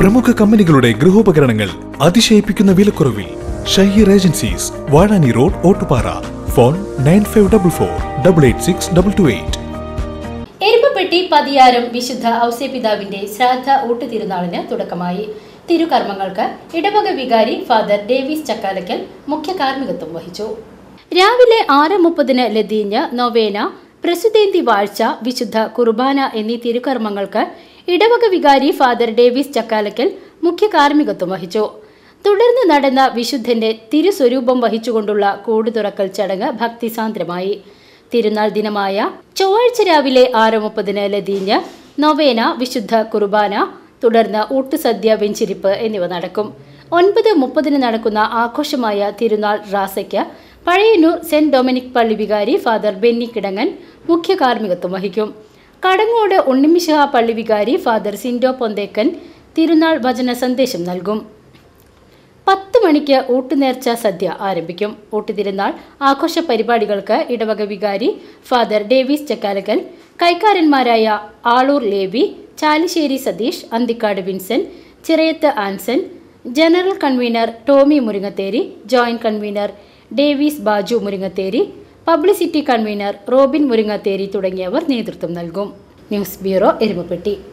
പ്രമുഖ കമ്പനികളുടെ ഗൃഹോപകരണങ്ങൾ അതിശയിപ്പിക്കുന്ന വിലക്കുറവിൽ Shaheer agencies Vazhani road Ottupara phone nine five double four double eight six double two eight Erumapetty Pathiyaram വിശുദ്ധ ഔസേപിതാവിന്റെ ശ്രാദ്ധ ഊട്ടുതിരുനാളിന് തുടക്കമായി തിരുകർമ്മങ്ങൾക്ക് ഇടവക വികാരി ഫാദർ ഡേവിസ് ചക്കാലക്കൽ മുഖ്യ കാർമ്മികത്വം വഹിച്ചു രാവിലെ ആറ് മുപ്പതിന് ലതീഞ്ഞ് നൊവേന പ്രസുതേന്തി വാഴ്ച വിശുദ്ധ കുർബാന എന്നീ തിരുകർമ്മങ്ങൾക്ക് ഇടവക വികാരി ഫാദർ ഡേവിസ് ചക്കാലക്കൽ മുഖ്യ കാർമ്മികത്വം വഹിച്ചു തുടർന്ന് നടന്ന വിശുദ്ധന്റെ തിരുസ്വരൂപം വഹിച്ചുകൊണ്ടുള്ള കൂട് തുറക്കൽ ചടങ്ങ് ഭക്തിസാന്ദ്രമായി തിരുനാൾ ദിനമായ ചൊവ്വാഴ്ച രാവിലെ ആറ് മുപ്പതിന് ലതീഞ്ഞ് നൊവേന വിശുദ്ധ കുർബാന തുടർന്ന് ഊട്ടുസദ്യ വെഞ്ചിരിപ്പ് എന്നിവ നടക്കും ഒൻപത് മുപ്പതിന് നടക്കുന്ന ആഘോഷമായ തിരുനാൾ റാസയ്ക്ക് പഴയന്നൂർ സെന്റ് ഡൊമിനിക് പള്ളി വികാരി ഫാദർ ബെന്നി കിടങ്ങൻ മുഖ്യ കാർമ്മികത്വം വഹിക്കും കടങ്ങോട് ഉണ്ണിമിശഹ പള്ളി വികാരി ഫാദർ സിൻഡോ പൊന്തേക്കൻ തിരുനാൾ വചന സന്ദേശം നൽകും പത്ത് മണിക്ക് ഊട്ടുനേർച്ച സദ്യ ആരംഭിക്കും ഊട്ടുതിരുന്നാൾ ആഘോഷ പരിപാടികൾക്ക് ഇടവക വികാരി ഫാദർ ഡേവിസ് ചക്കാലക്കൽ കൈക്കാരന്മാരായ Aloor Levi Chalissery Satheesh Anthikad Vincent Chirayath Anson general convener Tommy Muringatheri joint convener Davis Baju Muringatheri publicity convener Robin Muringatheri തുടങ്ങിയവർ നേതൃത്വം നൽകും ന്യൂസ് ബ്യൂറോ എരുമപ്പെട്ടി